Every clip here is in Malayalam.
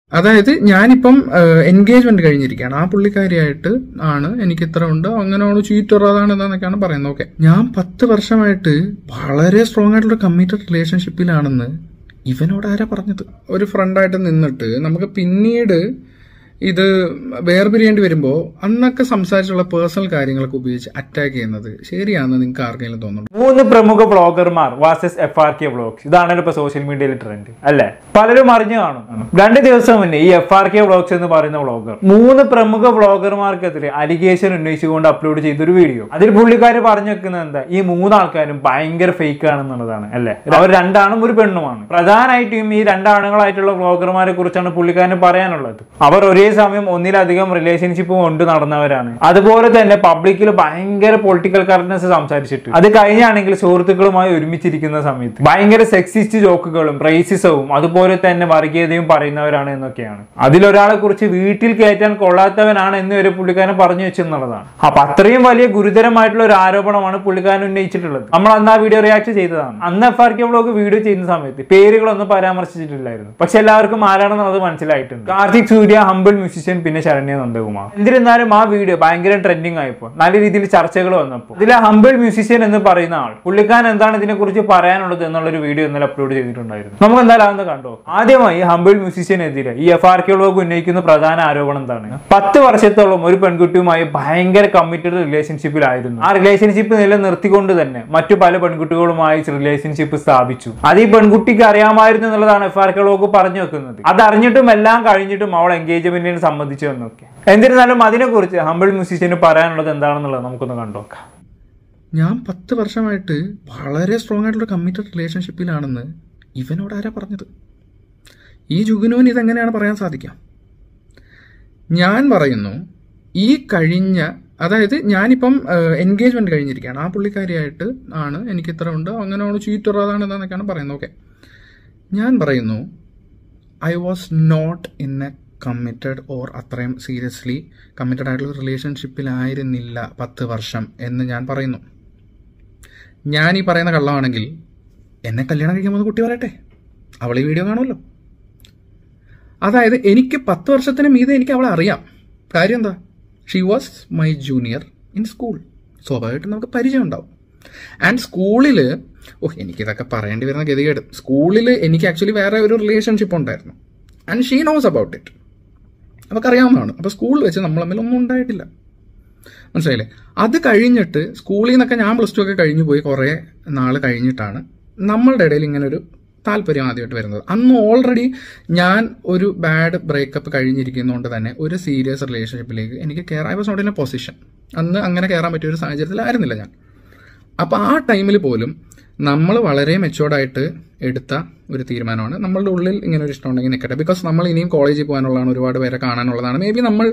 അതായത് ഞാനിപ്പം എൻഗേജ്മെന്റ് കഴിഞ്ഞിരിക്കുകയാണ് ആ പുള്ളിക്കാരിയായിട്ട് ആണ് എനിക്ക് ഇത്ര ഉണ്ട് അങ്ങനെയാണ് ചീറ്റർ അതാണ് ഇതാന്നൊക്കെയാണ് പറയുന്നത് ഓക്കെ ഞാൻ പത്ത് വർഷമായിട്ട് വളരെ സ്ട്രോങ് ആയിട്ടുള്ള കമ്മിറ്റഡ് റിലേഷൻഷിപ്പിലാണെന്ന് ഇവനോട് ആരാ പറഞ്ഞത് ഒരു ഫ്രണ്ടായിട്ട് നിന്നിട്ട് നമുക്ക് പിന്നീട് ഇത് വേർപിരിയേണ്ടി വരുമ്പോൾ അന്നൊക്കെ സംസാരിച്ചുള്ള പേഴ്സണൽ കാര്യങ്ങളൊക്കെ ഉപയോഗിച്ച് അറ്റാക്ക് ചെയ്യുന്നത് ശരിയാണെന്ന് നിങ്ങൾക്ക് ആർക്കെങ്കിലും തോന്നുന്നു മൂന്ന് പ്രമുഖ വ്ളോഗർമാർ വാസസ് എഫ് ആർ കെ വ്ളോഗ്സ് ഇതാണ് ഇപ്പൊ സോഷ്യൽ മീഡിയയിലെ ട്രെൻഡ് അല്ലെ പലരും അറിഞ്ഞു കാണും രണ്ട് ദിവസം മുന്നേ ഈ എഫ് ആർ കെ വ്ളോഗ്സ് എന്ന് പറയുന്ന വ്ളോഗർ മൂന്ന് പ്രമുഖ വ്ളോഗർമാർക്കെതിരെ അലിഗേഷൻ ഉന്നയിച്ചുകൊണ്ട് അപ്ലോഡ് ചെയ്തൊരു വീഡിയോ അതിൽ പുള്ളിക്കാർ പറഞ്ഞു വെക്കുന്നത് എന്താ ഈ മൂന്നാൾക്കാരും ഭയങ്കര ഫേക്ക് ആണെന്നുള്ളതാണ് അല്ലെ അവർ രണ്ടാണും ഒരു പെണ്ണുമാണ് പ്രധാനമായിട്ടും ഈ രണ്ടാണുങ്ങളായിട്ടുള്ള വ്ളോഗർമാരെ കുറിച്ചാണ് പുള്ളിക്കാരന് പറയാനുള്ളത് അവർ ഒരേ സമയം ഒന്നിലധികം റിലേഷൻഷിപ്പ് കൊണ്ട് നടന്നവരാണ് അതുപോലെ തന്നെ പബ്ലിക്കിൽ ഭയങ്കര പൊളിറ്റിക്കൽ കറക്റ്റ്നസ് സംസാരിച്ചിട്ട് അത് കഴിഞ്ഞാണെങ്കിൽ സുഹൃത്തുക്കളുമായി ഒരുമിച്ചിരിക്കുന്ന സമയത്ത് ഭയങ്കര സെക്സിസ്റ്റ് ജോക്കുകളും റേസിസവും അതുപോലെ തന്നെ വർഗീയതയും പറയുന്നവരാണ് എന്നൊക്കെയാണ് അതിലൊരാളെ കുറിച്ച് വീട്ടിൽ കയറ്റാൻ കൊള്ളാത്തവനാണ് എന്ന് വരെ പുള്ളിക്കാരൻ പറഞ്ഞു വെച്ചെന്നുള്ളതാണ് അപ്പൊ അത്രയും വലിയ ഗുരുതരമായിട്ടുള്ള ഒരു ആരോപണമാണ് പുള്ളിക്കാരൻ ഉന്നയിച്ചിട്ടുള്ളത് നമ്മൾ അന്ന് ആ വീഡിയോ റിയാക്ട് ചെയ്തതാണ് അന്ന് F R K vlog video ചെയ്യുന്ന സമയത്ത് പേരുകളൊന്നും പരാമർശിച്ചിട്ടില്ലായിരുന്നു പക്ഷെ എല്ലാവർക്കും ആരാണെന്നുള്ളത് മനസ്സിലായിട്ടുണ്ട് കാർത്തിക് സൂര്യ ഹമ്പിൾ മ്യൂസിഷ്യൻ പിന്നെ ശരണ്യ നന്ദകുമാർ എന്നിരുന്നാലും ആ വീഡിയോ ഭയങ്കര ട്രെൻഡിങ് ആയപ്പോൾ നല്ല രീതിയിൽ ചർച്ചകൾ വന്നപ്പോൾ ഇതിലെ ഹമ്പിൾ മ്യൂസിഷ്യൻ എന്ന് പറയുന്ന ആൾ പുള്ളിക്കാരൻ എന്താണ് ഇതിനെ കുറിച്ച് പറയാനുള്ളത് എന്നുള്ളൊരു വീഡിയോ ഇന്നലെ അപ്ലോഡ് ചെയ്തിട്ടുണ്ടായിരുന്നു നമുക്ക് എന്തായാലും അതൊന്ന് കണ്ടോ ആദ്യമായി ഹമ്പിൾ മ്യൂസിഷ്യനെതിരെ ഈ എഫ് ആർ കെ വ്ളോഗ് ഉന്നയിക്കുന്ന പ്രധാന ആരോപണം എന്താണ് പത്ത് വർഷത്തോളം ഒരു പെൺകുട്ടിയുമായി ഭയങ്കര കമ്മിറ്റഡ് റിലേഷൻഷിപ്പിലായിരുന്നു ആ റിലേഷൻഷിപ്പ് നിലനിർത്തിക്കൊണ്ട് തന്നെ മറ്റു പല പെൺകുട്ടികളുമായി റിലേഷൻഷിപ്പ് സ്ഥാപിച്ചു അത് ഈ പെൺകുട്ടിക്ക് അറിയാമായിരുന്നു എന്നുള്ളതാണ് എഫ് ആർ കെ വ്ളോഗ് പറഞ്ഞു വെക്കുന്നത് അത് അറിഞ്ഞിട്ടും എല്ലാം കഴിഞ്ഞിട്ടും അവൾ എൻഗേജ്മെന്റിന് സമ്മതിച്ചു എന്നൊക്കെ എന്നിരുന്നാലും അതിനെക്കുറിച്ച് ഹമ്പിൾ മ്യൂസിഷ്യന് പറയാനുള്ളത് എന്താണെന്നുള്ളത് നമുക്കൊന്ന് കണ്ടോക്കാം ഞാൻ പത്ത് വർഷമായിട്ട് വളരെ സ്ട്രോങ് ആയിട്ടുള്ള കമ്മിറ്റഡ് റിലേഷൻഷിപ്പിലാണെന്ന് ഇവനോട് ആരാ പറഞ്ഞത് ഈ ജുഗുനുവിന് ഇതെങ്ങനെയാണ് പറയാൻ സാധിക്കുക ഞാൻ പറയുന്നു ഈ കഴിഞ്ഞ അതായത് ഞാനിപ്പം എൻഗേജ്മെന്റ് കഴിഞ്ഞിരിക്കുകയാണ് ആ പുള്ളിക്കാരിയായിട്ട് ആണ് എനിക്ക് ഇത്ര ഉണ്ട് അങ്ങനെയാണ് ചീറ്റർ അതാണ് ഇതാന്നൊക്കെയാണ് പറയുന്നത് ഓക്കെ ഞാൻ പറയുന്നു I was not in a committed or അത്രയും സീരിയസ്ലി കമ്മിറ്റഡ് ആയിട്ടുള്ള റിലേഷൻഷിപ്പിലായിരുന്നില്ല പത്ത് വർഷം എന്ന് ഞാൻ പറയുന്നു ഞാൻ ഈ പറയുന്ന കള്ളമാണെങ്കിൽ എന്നെ കല്യാണം കഴിക്കുമ്പോൾ കുട്ടി പറയട്ടെ അവൾ ഈ വീഡിയോ കാണുമല്ലോ അതായത് എനിക്ക് പത്ത് വർഷത്തിന് മീതെ എനിക്ക് അവളെ അറിയാം കാര്യം എന്താ she was my junior in school സ്വാഭാവികമായിട്ടും നമുക്ക് പരിചയം ഉണ്ടാവും ആൻഡ് സ്കൂളിൽ ഓ എനിക്കിതൊക്കെ പറയേണ്ടി വരുന്ന ഗതികേട് സ്കൂളിൽ എനിക്ക് ആക്ച്വലി വേറെ ഒരു റിലേഷൻഷിപ്പ് ഉണ്ടായിരുന്നു and she knows about it അവൾക്കറിയാവുന്നതാണ് അപ്പോൾ സ്കൂളിൽ വെച്ച് നമ്മൾ തമ്മിൽ ഒന്നും ഉണ്ടായിട്ടില്ല മനസ്സിലായില്ലേ അത് കഴിഞ്ഞിട്ട് സ്കൂളിൽ നിന്നൊക്കെ ഞാൻ പ്ലസ് ടു ഒക്കെ കഴിഞ്ഞു പോയി കുറേ നാൾ കഴിഞ്ഞിട്ടാണ് നമ്മളുടെ ഇടയിൽ ഇങ്ങനെ ഒരു താല്പര്യം ആദ്യമായിട്ട് വരുന്നത് അന്ന് ഓൾറെഡി ഞാൻ ഒരു ബാഡ് ബ്രേക്കപ്പ് കഴിഞ്ഞിരിക്കുന്നതുകൊണ്ട് തന്നെ ഒരു സീരിയസ് റിലേഷൻഷിപ്പിലേക്ക് എനിക്ക് കയറാൻ I was not in a position അന്ന് അങ്ങനെ കയറാൻ പറ്റിയ ഒരു സാഹചര്യത്തിലായിരുന്നില്ല ഞാൻ അപ്പോൾ ആ ടൈമിൽ പോലും നമ്മൾ വളരെ മെച്ചുവേർഡായിട്ട് എടുത്ത ഒരു തീരുമാനമാണ് നമ്മളുടെ ഉള്ളിൽ ഇങ്ങനെ ഒരു ഇഷ്ടം ഉണ്ടെങ്കിൽ നിൽക്കട്ടെ ബിക്കോസ് നമ്മൾ ഇനിയും കോളേജിൽ പോകാനുള്ളതാണ് ഒരുപാട് പേരെ കാണാനുള്ളതാണ് മേ ബി നമ്മൾ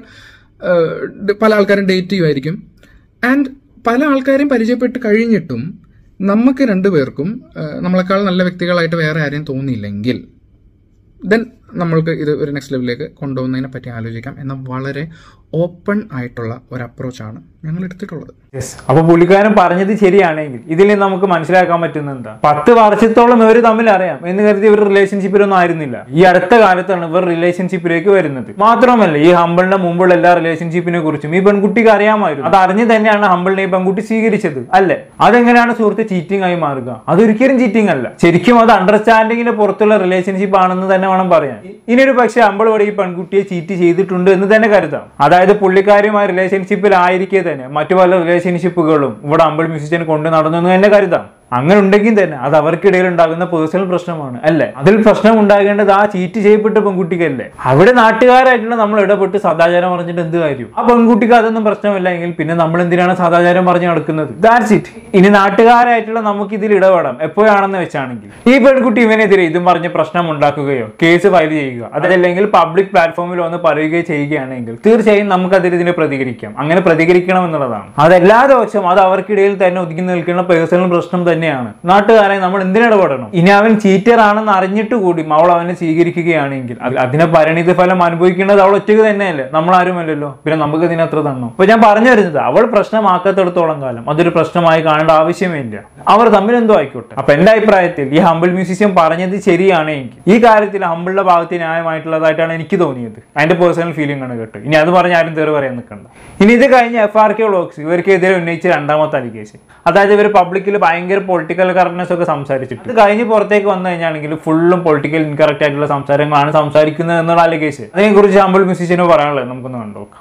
ഏഹ്, പല ആൾക്കാരും ഡേറ്റ് ചെയ്യുമായിരിക്കും ആൻഡ് പല ആൾക്കാരെയും പരിചയപ്പെട്ട് കഴിഞ്ഞിട്ടും നമുക്ക് രണ്ടുപേർക്കും ഏഹ്, നമ്മളെക്കാൾ നല്ല വ്യക്തികളായിട്ട് വേറെ ആരെയും തോന്നിയില്ലെങ്കിൽ ദെൻ നമ്മൾക്ക് ഇത് ഒരു നെക്സ്റ്റ് ലെവലിലേക്ക് കൊണ്ടുപോകുന്നതിനെ പറ്റി ആലോചിക്കാം എന്ന വളരെ ഓപ്പൺ ആയിട്ടുള്ള ഒരു അപ്രോച്ചാണ് ഞങ്ങൾ എടുത്തിട്ടുള്ളത് യെസ് അപ്പൊ പുള്ളിക്കാരൻ പറഞ്ഞത് ശരിയാണെങ്കിൽ ഇതിൽ നിന്ന് നമുക്ക് മനസ്സിലാക്കാൻ പറ്റുന്ന എന്താ പത്ത് വർഷത്തോളം ഇവർ തമ്മിൽ അറിയാം എന്ന് കരുതി ഇവർ റിലേഷൻഷിപ്പിലൊന്നും ആയിരുന്നില്ല ഈ അടുത്ത കാലത്താണ് ഇവർ റിലേഷൻഷിപ്പിലേക്ക് വരുന്നത് മാത്രമല്ല ഈ ഹമ്പിളിന്റെ മുമ്പുള്ള എല്ലാ റിലേഷൻഷിപ്പിനെ കുറിച്ചും ഈ പെൺകുട്ടിക്ക് അറിയാമായിരുന്നു അത് അറിഞ്ഞു തന്നെയാണ് ഹമ്പിളിനെ ഈ പെൺകുട്ടി സ്വീകരിച്ചത് അല്ലേ അതെങ്ങനെയാണ് സുഹൃത്ത് ചീറ്റിംഗ് ആയി മാറുക അതൊരിക്കലും ചീറ്റിംഗ് അല്ല ശരിക്കും അത് അണ്ടർസ്റ്റാൻഡിങ്ങിന് പുറത്തുള്ള റിലേഷൻഷിപ്പ് ആണെന്ന് തന്നെ വേണം പറയാൻ ഇ- ഇനിയൊരു പക്ഷേ അമ്പിൾ ഇവിടെ ഈ പെൺകുട്ടിയെ ചീറ്റ് ചെയ്തിട്ടുണ്ട് എന്ന് തന്നെ കരുതാം അതായത് പുള്ളിക്കാരുമായി റിലേഷൻഷിപ്പിലായിരിക്കെ തന്നെ മറ്റു പല റിലേഷൻഷിപ്പുകളും ഇവിടെ അമ്പിൾ മ്യൂസിഷ്യൻ കൊണ്ട് നടന്നു എന്ന് തന്നെ കരുതാം അങ്ങനെ ഉണ്ടെങ്കിൽ തന്നെ അത് അവർക്കിടയിൽ ഉണ്ടാകുന്ന പേഴ്സണൽ പ്രശ്നമാണ് അല്ലേ അതിൽ പ്രശ്നം ഉണ്ടാകേണ്ടത് ആ ചീറ്റ് ചെയ്യപ്പെട്ട പെൺകുട്ടിക്കല്ലേ അവിടെ നാട്ടുകാരായിട്ടുള്ള നമ്മൾ ഇടപെട്ട് സദാചാരം പറഞ്ഞിട്ട് എന്ത് കാര്യം ആ പെൺകുട്ടിക്ക് അതൊന്നും പ്രശ്നമില്ല എങ്കിൽ പിന്നെ നമ്മൾ എന്തിനാണ് സദാചാരം പറഞ്ഞു നടക്കുന്നത് ദാറ്റ്സ് ഇറ്റ് ഇനി നാട്ടുകാരായിട്ടുള്ള നമുക്ക് ഇതിൽ ഇടപെടാം എപ്പോഴാണെന്ന് വെച്ചാണെങ്കിൽ ഈ പെൺകുട്ടി ഇവനെതിരെ ഇതും പറഞ്ഞ് പ്രശ്നം ഉണ്ടാക്കുകയോ കേസ് ഫയൽ ചെയ്യുക അതല്ലെങ്കിൽ പബ്ലിക് പ്ലാറ്റ്ഫോമിൽ വന്ന് പറയുകയോ ചെയ്യുകയാണെങ്കിൽ തീർച്ചയായും നമുക്കതിൽ ഇതിനെ പ്രതികരിക്കാം അങ്ങനെ പ്രതികരിക്കണം എന്നുള്ളതാണ് അതെല്ലാ ദിവസവും അത് അവർക്കിടയിൽ തന്നെ ഒതുങ്ങി നിൽക്കുന്ന പേഴ്സണൽ പ്രശ്നം തന്നെയാണ് തന്നെയാണ് നാട്ടുകാരെ നമ്മൾ എന്തിനിടപെടണം ഇനി അവൻ ചീറ്റർ ആണെന്ന് അറിഞ്ഞിട്ട് കൂടി അവൾ അവനെ സ്വീകരിക്കുകയാണെങ്കിൽ അത് അതിനെ പരിണിത ഫലം അനുഭവിക്കേണ്ടത് അവൾ ഒറ്റയ്ക്ക് തന്നെയല്ലേ നമ്മൾ ആരുമല്ലല്ലോ പിന്നെ നമുക്ക് ഇതിന് അത്ര തന്നു അപ്പൊ ഞാൻ പറഞ്ഞു വരുന്നത് അവൾ പ്രശ്നമാക്കാത്തിടത്തോളം കാലം അതൊരു പ്രശ്നമായി കാണേണ്ട ആവശ്യമേ ഇല്ല അവർ തമ്മിൽ എന്തോ ആയിക്കോട്ടെ അപ്പൊ എന്റെ അഭിപ്രായത്തിൽ ഈ ഹമ്പിൾ മ്യൂസിഷ്യം പറഞ്ഞത് ശരിയാണെങ്കിൽ ഈ കാര്യത്തിൽ ഹമ്പിളിന്റെ ഭാഗത്ത് ന്യായമായിട്ടുള്ളതായിട്ടാണ് എനിക്ക് തോന്നിയത് അതിന്റെ പേഴ്സണൽ ഫീലിംഗ് ആണ് കേട്ടോ ഇനി അത് പറഞ്ഞ് ആരും തെറി പറയാൻ നിൽക്കണ്ട ഇനി ഇത് കഴിഞ്ഞ് എഫ് ആർ കെ വ്ളോഗ്സ് ഇവർക്കെതിരെ ഉന്നയിച്ച രണ്ടാമത്തെ അലിഗേഷൻ അതായത് ഇവർ പബ്ലിക്കിൽ ഭയങ്കര പൊളിറ്റിക്കൽ കറക്റ്റ്നെസ് ഒക്കെ സംസാരിച്ചിട്ട് ഇത് കഴിഞ്ഞ് പുറത്തേക്ക് വന്നു കഴിഞ്ഞാണെങ്കിൽ ഫുള്ളും പൊളിറ്റിക്കൽ ഇൻകറക്റ്റ് ആയിട്ടുള്ള സംസാരങ്ങളാണ് സംസാരിക്കുന്നത് എന്നുള്ള അലിഗേഷൻ അതിനെക്കുറിച്ച് ഹമ്പിൾ മ്യൂസിഷ്യന് പറയാനുള്ളത് നമുക്കൊന്ന് കണ്ടുനോക്കാം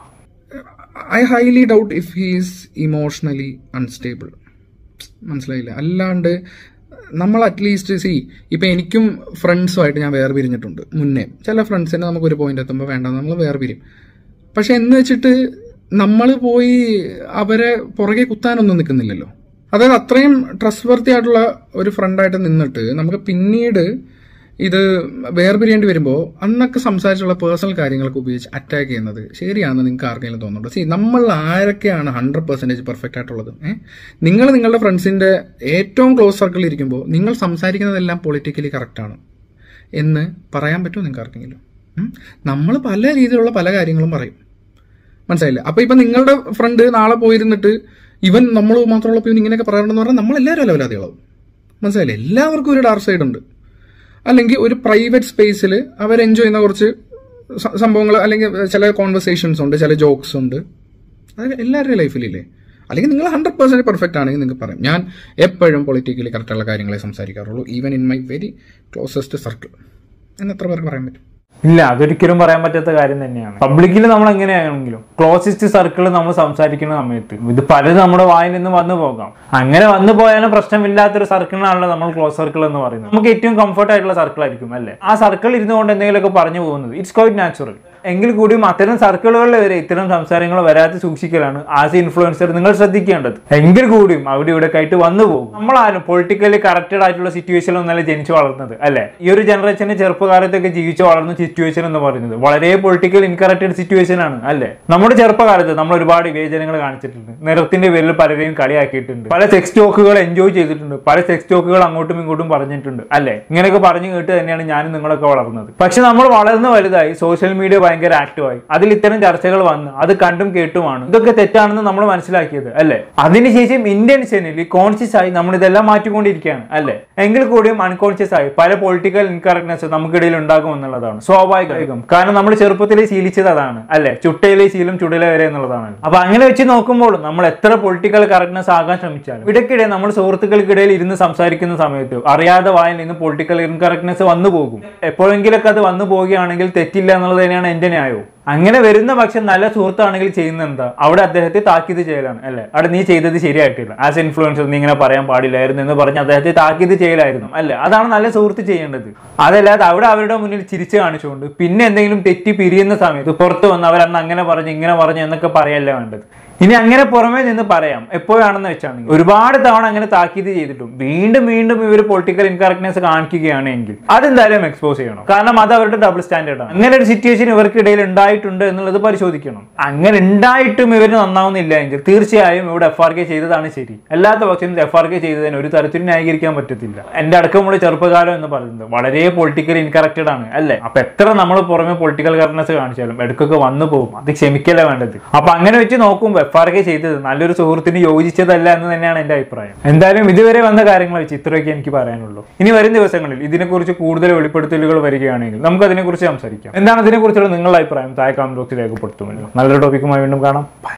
I highly doubt if he's emotionally unstable മനസ്സിലായില്ല അല്ലാണ്ട് നമ്മൾ അറ്റ്ലീസ്റ്റ് സി ഇപ്പം എനിക്കും ഫ്രണ്ട്സുമായിട്ട് ഞാൻ വേർപിരിഞ്ഞിട്ടുണ്ട് മുന്നേ ചില ഫ്രണ്ട്സിനെ നമുക്ക് ഒരു പോയിന്റ് എത്തുമ്പോൾ വേണ്ട നമ്മൾ വേർപിരിയും പക്ഷെ എന്ന് വെച്ചിട്ട് നമ്മൾ പോയി അവരെ പുറകെ കുത്താനൊന്നും നിൽക്കുന്നില്ലല്ലോ അതായത് അത്രയും ട്രസ്റ്റ് വർത്തി ആയിട്ടുള്ള ഒരു ഫ്രണ്ടായിട്ട് നിന്നിട്ട് നമുക്ക് പിന്നീട് ഇത് വേർപിരിയേണ്ടി വരുമ്പോൾ അന്നൊക്കെ സംസാരിച്ചുള്ള പേഴ്സണൽ കാര്യങ്ങളൊക്കെ ഉപയോഗിച്ച് അറ്റാക്ക് ചെയ്യുന്നത് ശരിയാണെന്ന് നിങ്ങൾക്ക് ആർക്കെങ്കിലും തോന്നുന്നുണ്ടോ സി നമ്മൾ ആരൊക്കെയാണ് ഹൺഡ്രഡ് പെർസെൻറ്റേജ് പെർഫെക്റ്റ് ആയിട്ടുള്ളത് ഏഹ് നിങ്ങൾ നിങ്ങളുടെ ഫ്രണ്ട്സിന്റെ ഏറ്റവും ക്ലോസ് സർക്കിളിൽ ഇരിക്കുമ്പോൾ നിങ്ങൾ സംസാരിക്കുന്നതെല്ലാം പൊളിറ്റിക്കലി കറക്റ്റാണ് എന്ന് പറയാൻ പറ്റുമോ നിങ്ങൾക്ക് ആർക്കെങ്കിലും നമ്മൾ പല രീതിയിലുള്ള പല കാര്യങ്ങളും പറയും മനസ്സിലായില്ല അപ്പൊ ഇപ്പൊ നിങ്ങളുടെ ഫ്രണ്ട് നാളെ പോയിരുന്നിട്ട് ഇവൻ നമ്മൾ മാത്രമുള്ളപ്പോൾ ഇവൻ ഇങ്ങനെയൊക്കെ പറയാറുണ്ടെന്ന് പറഞ്ഞാൽ നമ്മളെല്ലാവരും ലെവലാതികളാവും മനസ്സിലായില്ലേ എല്ലാവർക്കും ഒരു ഡാർക്ക് സൈഡ് ഉണ്ട് അല്ലെങ്കിൽ ഒരു പ്രൈവറ്റ് സ്പേസിൽ അവർ എൻജോയ് ചെയ്യുന്ന കുറച്ച് സംഭവങ്ങൾ അല്ലെങ്കിൽ ചില കോൺവെർസേഷൻസ് ഉണ്ട് ചില ജോക്സ് ഉണ്ട് അത് എല്ലാവരുടെയും ലൈഫിലില്ലേ അല്ലെങ്കിൽ നിങ്ങൾ ഹൺഡ്രഡ് പെർസെന്റ് പെർഫെക്റ്റ് ആണെങ്കിൽ നിങ്ങൾക്ക് പറയാം ഞാൻ എപ്പോഴും പൊളിറ്റിക്കലി കറക്റ്റുള്ള കാര്യങ്ങളെ സംസാരിക്കാറുള്ളൂ even in my very closest circle എന്ന് എത്ര പേർക്ക് പറയാൻ പറ്റും ഇല്ല അതൊരിക്കലും പറയാൻ പറ്റാത്ത കാര്യം തന്നെയാണ് പബ്ലിക്കിൽ നമ്മൾ എങ്ങനെയാണെങ്കിലും ക്ലോസസ്റ്റ് സർക്കിൾ നമ്മൾ സംസാരിക്കുന്ന സമയത്ത് ഇത് പലതും നമ്മുടെ വായിൽ നിന്ന് വന്നു പോകാം അങ്ങനെ വന്നു പോയാലും പ്രശ്നമില്ലാത്തൊരു സർക്കിളിനാണല്ലോ നമ്മൾ ക്ലോസ് സർക്കിൾ എന്ന് പറയുന്നത് നമുക്ക് ഏറ്റവും കംഫർട്ട് ആയിട്ടുള്ള സർക്കിൾ ആയിരിക്കും അല്ലേ ആ സർക്കിൾ ഇരുന്നുകൊണ്ട് എന്തെങ്കിലുമൊക്കെ പറഞ്ഞു പോകുന്നത് ഇറ്റ്സ് ക്വൈറ്റ് നാച്ചുറൽ എങ്കിൽ കൂടിയും അത്തരം സർക്കിളുകളിൽ വരെ ഇത്തരം സംസാരങ്ങൾ വരാതെ സൂക്ഷിക്കലാണ് ആസ് ഇൻഫ്ലുവൻസർ നിങ്ങൾ ശ്രദ്ധിക്കേണ്ടത് എങ്കിൽ കൂടിയും അവിടെ ഇവിടെ ആയിട്ട് വന്നു പോകും നമ്മളാരും പൊളിറ്റിക്കലി കറക്റ്റഡ് ആയിട്ടുള്ള സിറ്റുവേഷനിൽ ഒന്നല്ല ജനിച്ചു വളർന്നത് അല്ലെ ഈ ഒരു ജനറേഷന് ചെറുപ്പകാലത്തൊക്കെ ജീവിച്ചു വളർന്ന സിറ്റുവേഷൻ എന്ന് പറയുന്നത് വളരെ പൊളിറ്റിക്കൽ ഇൻകറക്റ്റഡ് സിറ്റുവേഷൻ ആണ് അല്ലെ നമ്മുടെ ചെറുപ്പകാലത്ത് നമ്മൾ ഒരുപാട് വിവേചനങ്ങൾ കാണിച്ചിട്ടുണ്ട് നിറത്തിന്റെ പേരിൽ പലരെയും കളിയാക്കിയിട്ടുണ്ട് പല സെക്സ് ടോക്കുകൾ എൻജോയ് ചെയ്തിട്ടുണ്ട് പല സെക്സ് ടോക്കുകൾ അങ്ങോട്ടും ഇങ്ങോട്ടും പറഞ്ഞിട്ടുണ്ട് അല്ലെ ഇങ്ങനെയൊക്കെ പറഞ്ഞു കേട്ട് തന്നെയാണ് ഞാനും നിങ്ങളൊക്കെ വളർന്നത് പക്ഷെ നമ്മൾ വളർന്ന് വലുതായി സോഷ്യൽ മീഡിയ ഭയങ്കര ആക്റ്റീവായി അതിൽ ഇത്തരം ചർച്ചകൾ വന്ന് അത് കണ്ടും കേട്ടുമാണ് ഇതൊക്കെ തെറ്റാണെന്ന് നമ്മൾ മനസ്സിലാക്കിയത് അല്ലെ അതിനുശേഷം ഇന്റൻഷനലി കോൺഷ്യസ് ആയി നമ്മൾ ഇതെല്ലാം മാറ്റിക്കൊണ്ടിരിക്കുകയാണ് അല്ലെ എങ്കിൽ കൂടിയും അൺകോൺഷ്യസ് ആയി പല പൊളിറ്റിക്കൽ ഇൻകറക്ട്നെസ് നമുക്കിടയിൽ ഉണ്ടാകും എന്നുള്ളതാണ് സ്വാഭാവികം കാരണം നമ്മൾ ചെറുപ്പത്തിലേ ശീലിച്ചത് അതാണ് അല്ലെ ചുട്ടയിലെ ശീലം ചുടല വരെ എന്നുള്ളതാണ് അപ്പൊ അങ്ങനെ വെച്ച് നോക്കുമ്പോൾ നമ്മൾ എത്ര പൊളിറ്റിക്കൽ കറക്റ്റ്നെസ് ആകാൻ ശ്രമിച്ചാലും ഇടയ്ക്കിടെ നമ്മൾ സുഹൃത്തുക്കൾക്കിടയിൽ ഇരുന്ന് സംസാരിക്കുന്ന സമയത്ത് അറിയാതെ വായിൽ നിന്ന് പൊളിറ്റിക്കൽ ഇൻകറക്ട്നെസ് വന്നു പോകും എപ്പോഴെങ്കിലൊക്കെ അത് വന്നു പോവുകയാണെങ്കിൽ തെറ്റില്ല എന്നുള്ളത് തന്നെയാണ് എന്റെ ന്യായവും അങ്ങനെ വരുന്ന പക്ഷം നല്ല സുഹൃത്താണെങ്കിൽ ചെയ്യുന്ന എന്താ അവിടെ അദ്ദേഹത്തെ താക്കീത് ചെയ്യലാണ് അല്ലെ അവിടെ നീ ചെയ്തത് ശരിയായിട്ടില്ല ആസ് ഇൻഫ്ലുവൻസർ നീ ഇങ്ങനെ പറയാൻ പാടില്ലായിരുന്നു എന്ന് പറഞ്ഞ് അദ്ദേഹത്തെ താക്കീത് ചെയ്യലായിരുന്നു അല്ലെ അതാണ് നല്ല സുഹൃത്ത് ചെയ്യേണ്ടത് അതല്ലാതെ അവിടെ അവരുടെ മുന്നിൽ ചിരിച്ചു കാണിച്ചുകൊണ്ട് പിന്നെ എന്തെങ്കിലും തെറ്റി പിരിയുന്ന സമയത്ത് പുറത്ത് വന്ന് അവർ അന്ന് അങ്ങനെ പറഞ്ഞു ഇങ്ങനെ പറഞ്ഞു എന്നൊക്കെ പറയല്ല വേണ്ടത് ഇനി അങ്ങനെ പുറമേ നിന്ന് പറയാം എപ്പോഴാണെന്ന് വെച്ചാണെങ്കിൽ ഒരുപാട് തവണ അങ്ങനെ താക്കീത് ചെയ്തിട്ടും വീണ്ടും വീണ്ടും ഇവർ പൊളിറ്റിക്കൽ ഇൻകറക്ട്നെസ് കാണിക്കുകയാണെങ്കിൽ അതെന്തായാലും എക്സ്പോസ് ചെയ്യണം കാരണം അത് അവരുടെ ഡബിൾ സ്റ്റാൻഡേർഡ് ആണ് അങ്ങനെ ഒരു സിറ്റുവേഷൻ ഇവർക്കിടയിൽ ഉണ്ടായിട്ടുണ്ട് എന്നുള്ളത് പരിശോധിക്കണം അങ്ങനെ ഉണ്ടായിട്ടും ഇവർ നന്നാവുന്നില്ല എങ്കിൽ തീർച്ചയായും ഇവിടെ എഫ് ആർ കെ ചെയ്തതാണ് ശരി അല്ലാത്ത പക്ഷം എഫ് ആർ കെ ചെയ്തതിന് ഒരു തരത്തിലും ന്യായീകരിക്കാൻ പറ്റത്തില്ല എന്റെ അടക്കമുള്ള ചെറുപ്പകാലം എന്ന് പറയുന്നത് വളരെ പൊളിറ്റിക്കൽ ഇൻകറക്റ്റഡ് ആണ് അല്ലേ അപ്പൊ എത്ര നമ്മൾ പുറമെ പൊളിറ്റിക്കൽ കറക്റ്റ്നെസ് കാണിച്ചാലും ഇടയ്ക്കൊക്കെ വന്നു പോകും അത് ക്ഷമിക്കല വേണ്ടത് അപ്പൊ അങ്ങനെ വെച്ച് നോക്കുമ്പോൾ എഫ് ആർ കെ ചെയ്തത് നല്ലൊരു സുഹൃത്തിന് യോജിച്ചതല്ല എന്ന് തന്നെയാണ് എന്റെ അഭിപ്രായം എന്തായാലും ഇതുവരെ വന്ന കാര്യങ്ങൾ വെച്ച് ഇത്രയൊക്കെ എനിക്ക് പറയാനുള്ളൂ ഇനി വരും ദിവസങ്ങളിൽ ഇതിനെക്കുറിച്ച് കൂടുതൽ വെളിപ്പെടുത്തലുകൾ വരികയാണെങ്കിൽ നമുക്ക് അതിനെക്കുറിച്ച് സംസാരിക്കാം എന്താണ് ഇതിനെക്കുറിച്ചുള്ള നിങ്ങളുടെ അഭിപ്രായം താഴെ കമന്റ് ബോക്സിൽ രേഖപ്പെടുത്തുമല്ലോ നല്ലൊരു ടോപ്പിക്കുമായി വീണ്ടും കാണാം Bye.